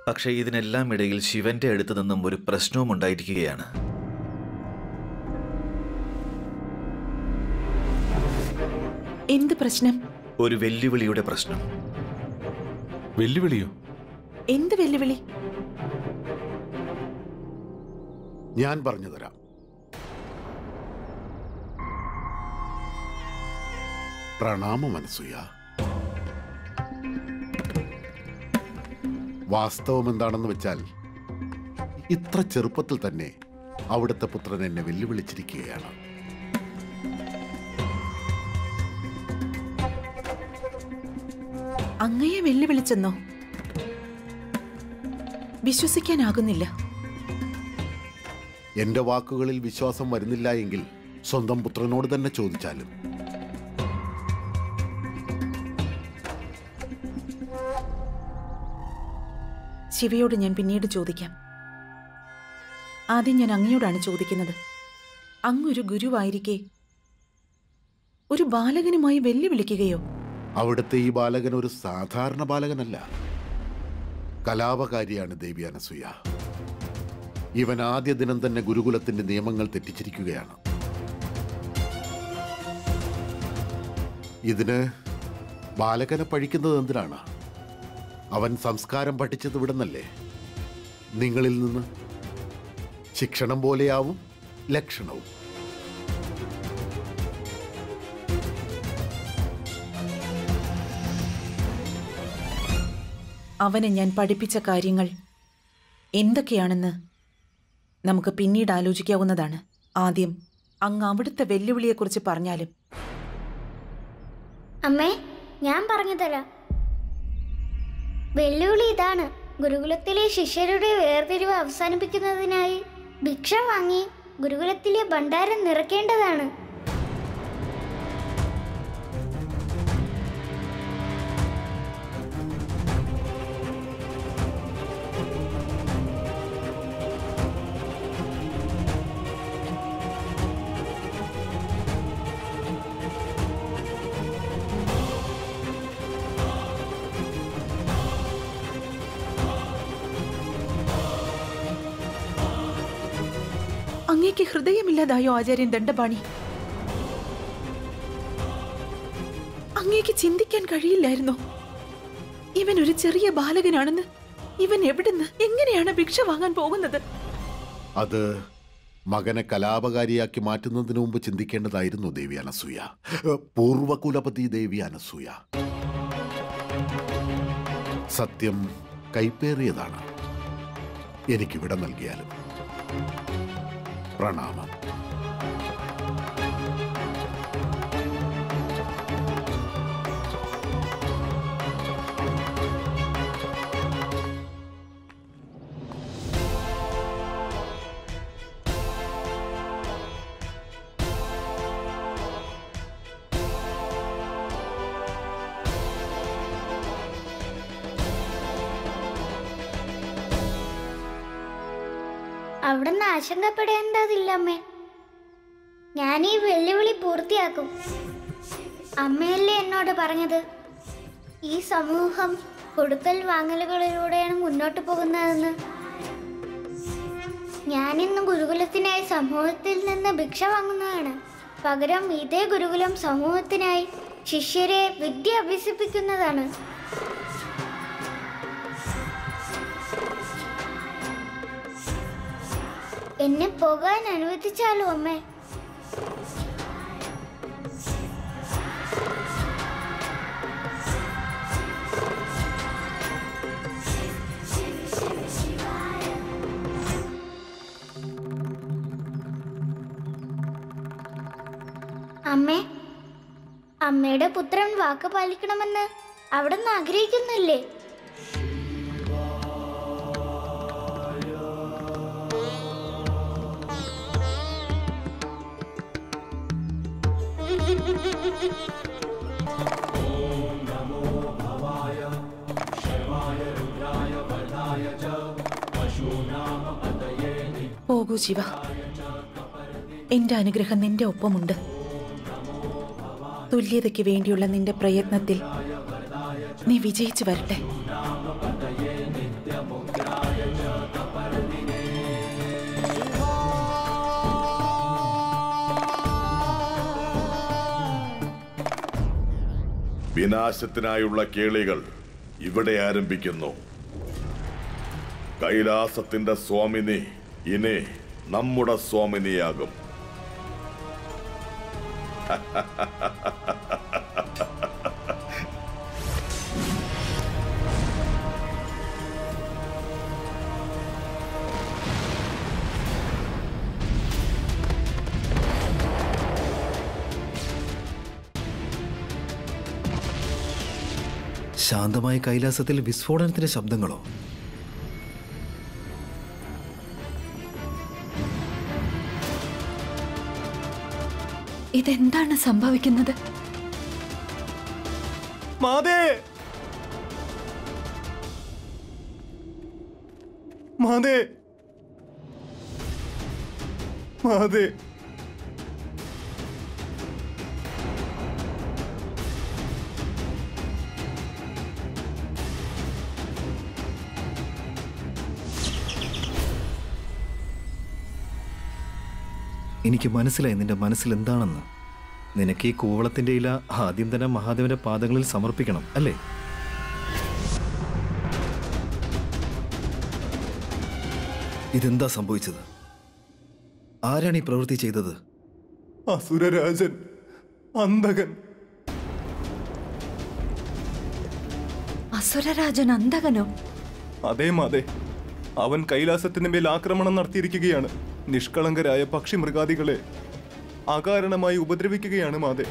പക്ഷേ ഇതിനെല്ലാം ഇടയിൽ ശിവന്റെ അടുത്ത് നിന്നും ഒരു പ്രശ്നവും ഉണ്ടായിരിക്കുകയാണ് എന്ത് പ്രശ്നം ഒരു വെല്ലുവിളിയുടെ പ്രശ്നം വെല്ലുവിളിയോ എന്ത് വെല്ലുവിളി ഞാൻ പറഞ്ഞു തരാം പ്രണാമം അനസൂയ വാസ്തവം എന്താണെന്ന് വെച്ചാൽ ഇത്ര ചെറുപ്പത്തിൽ തന്നെ അവിടുത്തെ പുത്രൻ എന്നെ വെല്ലുവിളിച്ചിരിക്കുകയാണ് അങ്ങയെ വെല്ലുവിളിച്ചെന്നോ വിശ്വസിക്കാനാകുന്നില്ല എന്റെ വാക്കുകളിൽ വിശ്വാസം വരുന്നില്ല എങ്കിൽ സ്വന്തം പുത്രനോട് തന്നെ ചോദിച്ചാലും ശിവയോട് ഞാൻ പിന്നീട് ചോദിക്കാം ആദ്യം ഞാൻ അങ്ങയോടാണ് ചോദിക്കുന്നത് അങ്ങൊരു ഗുരുവായിരിക്കെ ഒരു ബാലകനുമായി വെല്ലുവിളിക്കുകയോ അവിടുത്തെ ഈ ബാലകൻ ഒരു സാധാരണ ബാലകനല്ല കലാപകാരിയാണ് ദേവി അനസൂയ ഇവൻ ആദ്യ ദിനം തന്നെ ഗുരുകുലത്തിന്റെ നിയമങ്ങൾ തെറ്റിച്ചിരിക്കുകയാണ് ഇതിന് ബാലകനെ പഴിക്കുന്നത് എന്തിനാണ് അവൻ സംസ്കാരം പഠിച്ചത് ഇവിടുന്നല്ലേ നിങ്ങളിൽ നിന്ന് ശിക്ഷണം പോലെയാവും ലക്ഷണവും അവനെ ഞാൻ പഠിപ്പിച്ച കാര്യങ്ങൾ എന്തൊക്കെയാണെന്ന് നമുക്ക് പിന്നീട് ആലോചിക്കാവുന്നതാണ് ആദ്യം അങ്ങ് അവിടുത്തെ വെല്ലുവിളിയെക്കുറിച്ച് പറഞ്ഞാലും അമ്മേ ഞാൻ പറഞ്ഞു തരാം വെല്ലുവിളി ഇതാണ് ഗുരുകുലത്തിലെ ശിഷ്യരുടെ വേർതിരിവ് അവസാനിപ്പിക്കുന്നതിനായി ഭിക്ഷ വാങ്ങി ഗുരുകുലത്തിലെ ഭണ്ഡാരം നിറയ്ക്കേണ്ടതാണ് അങ്ങേക്ക് ഹൃദയമില്ലാതായോ ആചാര്യൻ ദണ്ഡപാണി അങ്ങേക്ക് ചിന്തിക്കാൻ കഴിയില്ലായിരുന്നോ ഇവൻ ഒരു ചെറിയ ബാലകനാണെന്ന് ഇവൻ എവിടുന്ന് എങ്ങനെയാണ് ഭിക്ഷ വാങ്ങാൻ പോകുന്നത് അത് മകനെ കലാപകാരിയാക്കി മാറ്റുന്നതിന് മുമ്പ് ചിന്തിക്കേണ്ടതായിരുന്നു ദേവി അനസൂയ ഏ, പൂർവകുലപതി ദേവി അനസൂയ സത്യം കൈപ്പേറിയതാണ് എനിക്കിവിടെ നൽകിയാലും പ്രണാമം അവിടുന്ന് ആശങ്കപ്പെടേണ്ടതില്ല അമ്മേ ഞാൻ ഈ വെല്ലുവിളി പൂർത്തിയാക്കും അമ്മയല്ലേ എന്നോട് പറഞ്ഞത് ഈ സമൂഹം കൊടുക്കൽ വാങ്ങലുകളിലൂടെയാണ് മുന്നോട്ട് പോകുന്നതെന്ന് ഞാനിന്ന് ഗുരുകുലത്തിനായി സമൂഹത്തിൽ നിന്ന് ഭിക്ഷ വാങ്ങുന്നതാണ് പകരം ഇതേ ഗുരുകുലം സമൂഹത്തിനായി ശിഷ്യരെ വിദ്യ അഭ്യസിപ്പിക്കുന്നതാണ് എന്നെ പോകാൻ അനുവദിച്ചാലോ അമ്മേ അമ്മേ അമ്മയുടെ പുത്രൻ വാക്ക് പാലിക്കണമെന്ന് അവിടെ നിന്ന് ആഗ്രഹിക്കുന്നില്ലേ പോകൂ ശിവ എന്റെ അനുഗ്രഹം നിന്റെ ഒപ്പമുണ്ട് തുല്യതയ്ക്ക് വേണ്ടിയുള്ള നിന്റെ പ്രയത്നത്തിൽ നീ വിജയിച്ചു വരട്ടെ വിനാശത്തിനായുള്ള കേളികൾ ഇവിടെ ആരംഭിക്കുന്നു കൈലാസത്തിന്റെ സ്വാമിനി ഇനി നമ്മുടെ സ്വാമിനിയാകും ശാന്തമായ കൈലാസത്തിൽ വിസ്ഫോടനത്തിന്റെ ശബ്ദങ്ങളോ ഇതെന്താണ് സംഭവിക്കുന്നത് മാതേ മാതേ മാതേ എനിക്ക് മനസ്സിലായി നിന്റെ മനസ്സിൽ എന്താണെന്ന് നിനക്ക് ഈ കൂവളത്തിന്റെ ഇല ആദ്യം തന്നെ മഹാദേവന്റെ പാദങ്ങളിൽ സമർപ്പിക്കണം അല്ലേ ഇതെന്താ സംഭവിച്ചത് ആരാണ് ഈ പ്രവൃത്തി ചെയ്തത് അസുരരാജൻ അന്തകൻ അസുരരാജൻ അന്തകനോ അതേ മാതേ അവൻ കൈലാസത്തിന് മേൽ ആക്രമണം നടത്തിയിരിക്കുകയാണ് നിഷ്കളങ്കരായ പക്ഷി മൃഗാദികളെ അകാരണമായി ഉപദ്രവിക്കുകയാണ് മാതേ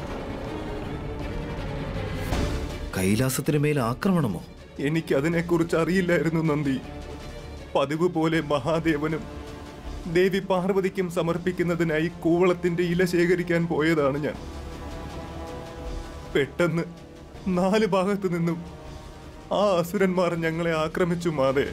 കൈലാസത്തിന് മേൽ ആക്രമണമോ എനിക്ക് അതിനെക്കുറിച്ച് അറിയില്ലായിരുന്നു നന്ദി പതിവ് പോലെ മഹാദേവനും ദേവി പാർവതിക്കും സമർപ്പിക്കുന്നതിനായി കൂവളത്തിന്റെ ഇല ശേഖരിക്കാൻ പോയതാണ് ഞാൻ പെട്ടെന്ന് നാല് ഭാഗത്തു നിന്നും ആ അസുരന്മാർ ഞങ്ങളെ ആക്രമിച്ചു മാതേ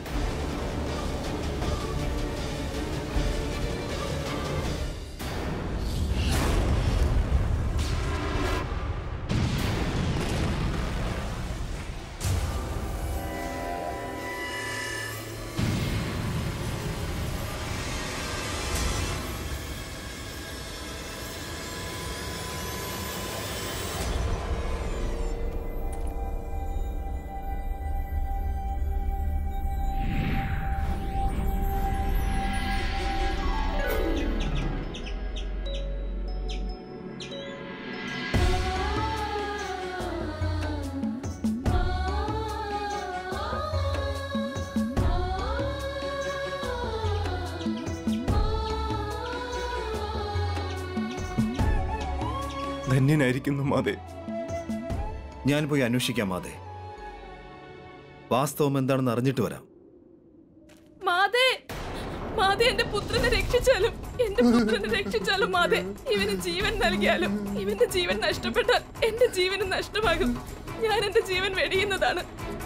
ധന്യനായിരിക്കുന്നു മാതേ ഞാൻ പോയി അന്വേഷിക്കാം മാതേ വാസ്തവം എന്താണെന്ന് അറിഞ്ഞിട്ട് വരാം മാതേ മാതേ എന്റെ പുത്രനെ രക്ഷിച്ചാലും എന്റെ പുത്രനെ രക്ഷിച്ചാലും മാതേ ഇവന് ജീവൻ നൽകിയാലും ഇവന്റെ ജീവൻ നഷ്ടപ്പെട്ടാൽ എന്റെ ജീവനും നഷ്ടമാകും ഞാൻ എന്റെ ജീവൻ വെടിയുന്നതാണ്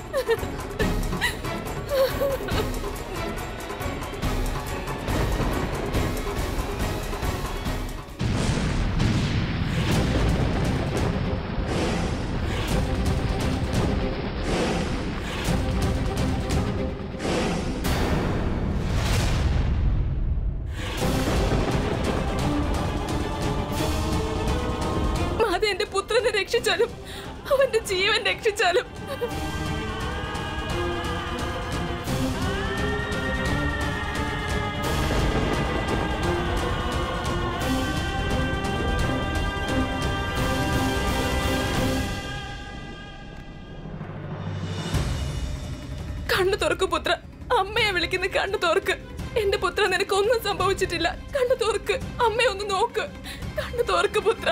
മാതേ എന്റെ പുത്രനെ രക്ഷിച്ചാലും അവന്റെ ജീവൻ രക്ഷിച്ചാലും കണ്ണു തുറക്കു പുത്ര അമ്മയെ വിളിക്കുന്ന കണ്ണു തുറക്ക് എന്റെ പുത്ര നിനക്ക് ഒന്നും സംഭവിച്ചിട്ടില്ല കണ്ണു തുറക്ക് അമ്മയെ ഒന്ന് നോക്ക് കണ്ണു തുറക്ക് പുത്ര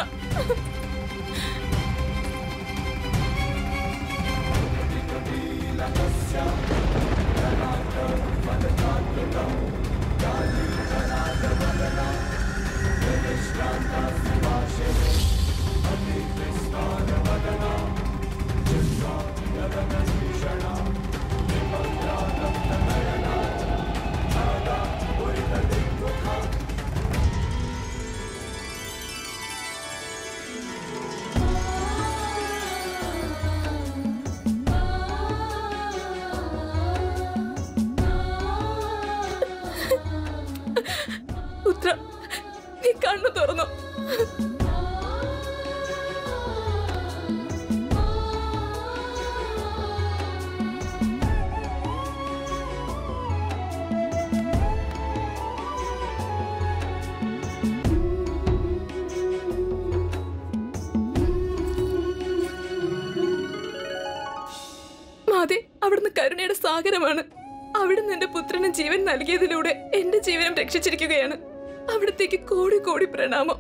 പുത്ര നീ കണ്ണു തുറന്നു മാതെ അവിടുന്ന് കരുണയുടെ സാഗരമാണ് അവിടുന്ന് എന്റെ പുത്രന് ജീവൻ നൽകിയതിലൂടെ എന്റെ ജീവനും രക്ഷിച്ചിരിക്കുകയാണ് അവിടത്തേക്ക് കോടി കോടി പ്രണാമം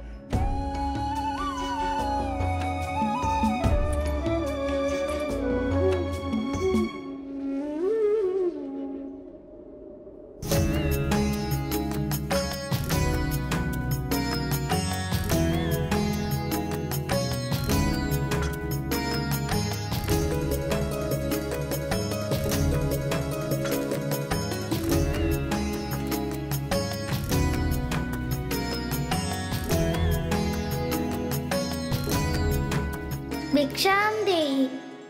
ഭിക്ഷാം ദേഹി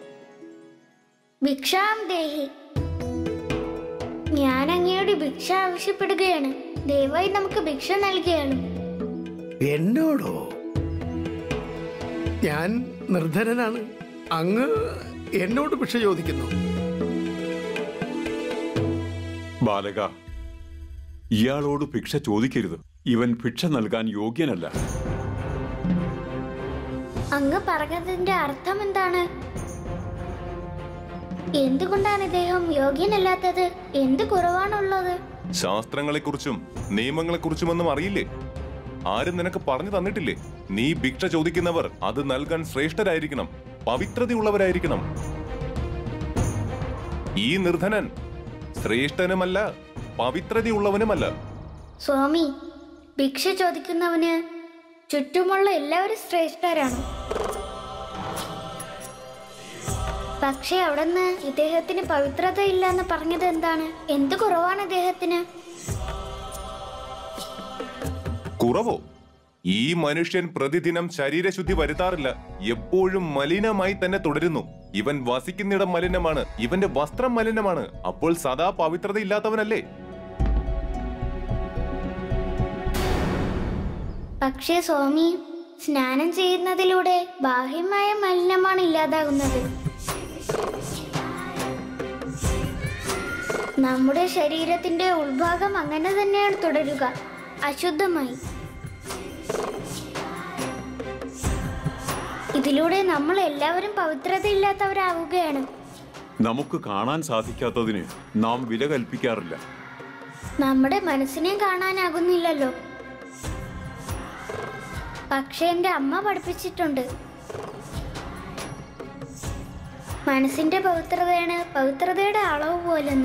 ഭിക്ഷാം ദേഹി ഞാൻ അങ്ങയോട് ഭിക്ഷ ആവശ്യപ്പെടുകയാണ് ദയവായി നമുക്ക് ഭിക്ഷ നൽകുകയാണ് എന്നോടോ ഞാൻ നിർധനനാണ് അങ്ങ് എന്നോട് ഭിക്ഷ ചോദിക്കുന്നു ബാലക ഇയാളോട് ഭിക്ഷ ചോദിക്കരുത് ഇവൻ ഭിക്ഷ നൽകാൻ യോഗ്യനല്ല അങ്ങ് പറഞ്ഞതിന്റെ അർത്ഥം എന്താണ് എന്തുകൊണ്ടാണ് ഇദ്ദേഹം യോഗ്യനല്ലാത്തത് എന്ത് കുറവാണുള്ളത് ശാസ്ത്രങ്ങളെക്കുറിച്ചും നിയമങ്ങളെക്കുറിച്ചുമൊന്നും അറിയില്ലേ ആരും നിനക്ക് പറഞ്ഞു തന്നിട്ടില്ലേ നീ ഭിക്ഷ ചോദിക്കുന്നവർ അത് നൽകാൻ ശ്രേഷ്ഠരായിരിക്കണം പവിത്രതയുള്ളവരായിരിക്കണം ഈ നിർധനൻ ശ്രേഷ്ഠനുമല്ല പവിത്രതയുള്ളവനുമല്ല സ്വാമി ഭിക്ഷ ചോദിക്കുന്നവന് ചുറ്റുമുള്ള എല്ലാവരും ശ്രേഷ്ഠരാണ് പക്ഷെ അവിടുന്ന് ഇദ്ദേഹത്തിന് പവിത്രത ഇല്ല എന്ന് പറഞ്ഞത് എന്താണ് എന്ത് കുറവാണ് ഇദ്ദേഹത്തിന് കുറവോ ഈ മനുഷ്യൻ പ്രതിദിനം ശരീരശുദ്ധി വരുത്താറില്ല എപ്പോഴും മലിനമായി തന്നെ തുടരുന്നു ഇവൻ വസിക്കുന്നിടം മലിനമാണ് ഇവന്റെ വസ്ത്രം മലിനമാണ് അപ്പോൾ സദാ പവിത്രതയില്ലാത്തവനല്ലേ പക്ഷേ സ്വാമി സ്നാനം ചെയ്യുന്നതിലൂടെ ബാഹ്യമായ മലിനമാണ് ഇല്ലാതാകുന്നത് നമ്മുടെ ശരീരത്തിന്റെ ഉൾഭാഗം അങ്ങനെ തന്നെയാണ് തുടരുക അശുദ്ധമായി ഇതിലൂടെ നമ്മൾ എല്ലാവരും പവിത്രതയില്ലാത്തവരാവുകയാണ് നമുക്ക് കാണാൻ സാധിക്കാത്തതിന് നാം വില കൽപ്പിക്കാറില്ല നമ്മുടെ മനസ്സിനെ കാണാനാകുന്നില്ലല്ലോ പക്ഷെ എൻ്റെ അമ്മ പഠിപ്പിച്ചിട്ടുണ്ട് മനസ്സിന്റെ പവിത്രതയാണ് പവിത്രതയുടെ അളവ് പോലെന്ന്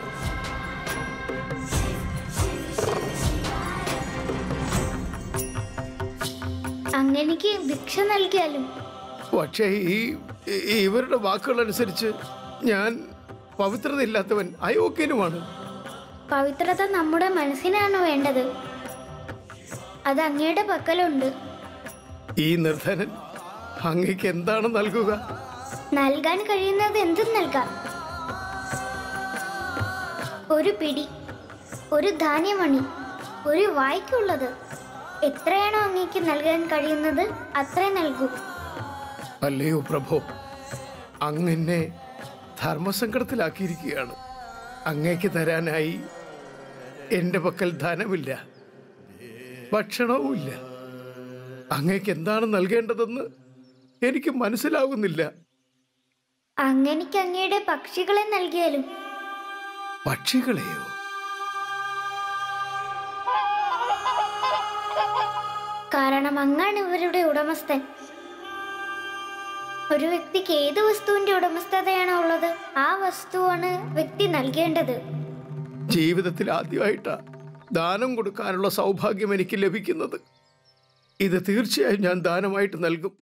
അങ്ങനെക്ക് ഭിക്ഷ നൽകിയാലും പക്ഷേ ഈ ഈ- ഇവരുടെ വാക്കുകൾ അനുസരിച്ച് ഞാൻ പവിത്രതയില്ലാത്തവൻ അയോഗ്യനുമാണ് പവിത്രത നമ്മുടെ മനസ്സിനാണ് വേണ്ടത് അത് അങ്ങയുടെ പക്കലുണ്ട് ഈ നിർധനൻ അങ്ങയ്ക്ക് എന്താണ് നൽകുക നൽകാൻ കഴിയുന്നത് എന്തും നൽകാം ഒരു പിടി ഒരു ധാന്യമണി ഒരു വായ്ക്കുള്ളത് എത്രയാണോ അങ്ങേക്ക് നൽകാൻ കഴിയുന്നത് അത്രേ നൽകൂ അല്ലയോ പ്രഭോ അങ്ങനെ ധർമ്മസങ്കടത്തിലാക്കിയിരിക്കുകയാണ് അങ്ങേക്ക് തരാനായി എൻ്റെ പക്കൽ ധനമില്ല ഭക്ഷണവുമില്ല അങ്ങേക്ക് എന്താണ് നൽകേണ്ടതെന്ന് എനിക്ക് മനസ്സിലാകുന്നില്ല അങ്ങനെക്ക് അങ്ങയുടെ പക്ഷികളെ നൽകിയാലും പക്ഷികളെയോ കാരണം അങ്ങാണ് ഇവരുടെ ഉടമസ്ഥൻ ഒരു വ്യക്തിക്ക് ഏത് വസ്തുവിന്റെ ഉടമസ്ഥതയാണോ ഉള്ളത് ആ വസ്തുവാണ് വ്യക്തി നൽകേണ്ടത് ജീവിതത്തിൽ ആദ്യമായിട്ടാ ദാനം കൊടുക്കാനുള്ള സൗഭാഗ്യം എനിക്ക് ലഭിക്കുന്നത് ഇത് തീർച്ചയായും ഞാൻ ദാനമായിട്ട് നൽകും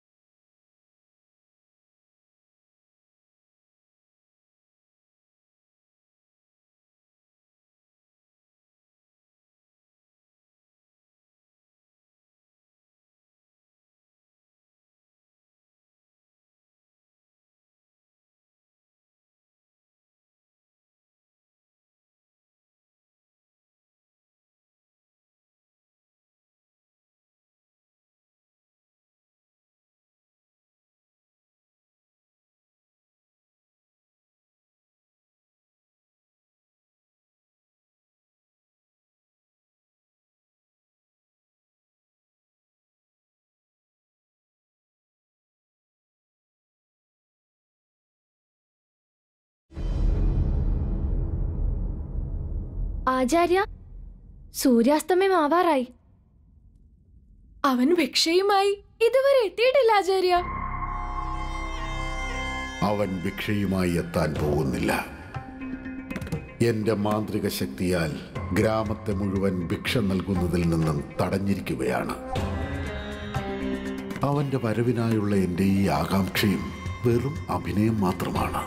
ആചാര്യ സൂര്യാസ്തമയം ആവാറായി അവൻ ഭിക്ഷയുമായി ഇതുവരെ എത്തിയിട്ടില്ല ആചാര്യ അവൻ ഭിക്ഷയുമായി എത്താൻ പോകുന്നില്ല എന്റെ മാന്ത്രിക ശക്തിയാൽ ഗ്രാമത്തെ മുഴുവൻ ഭിക്ഷ നൽകുന്നതിൽ നിന്നും തടഞ്ഞിരിക്കുകയാണ് അവന്റെ വരവിനായുള്ള എന്റെ ഈ ആകാംക്ഷയും വെറും അഭിനയം മാത്രമാണ്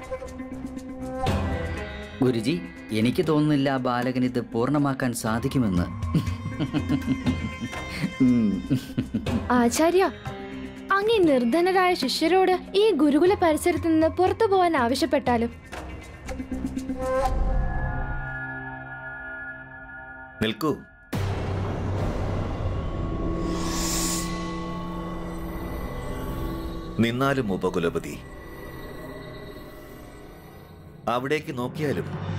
ഗുരുജി എനിക്ക് തോന്നുന്നില്ല ആ ബാലകന് ഇത് പൂർണ്ണമാക്കാൻ സാധിക്കുമെന്ന് ഉം. ആചാര്യ അങ്ങ് ഈ നിർധനരായ ശിഷ്യരോട് ഈ ഗുരുകുല പരിസരത്ത് നിന്ന് പുറത്തു പോകാൻ ആവശ്യപ്പെട്ടാലും നിൽക്കൂ നിന്നാലും ഉപകുലപതി അവിടേക്ക് നോക്കിയാലും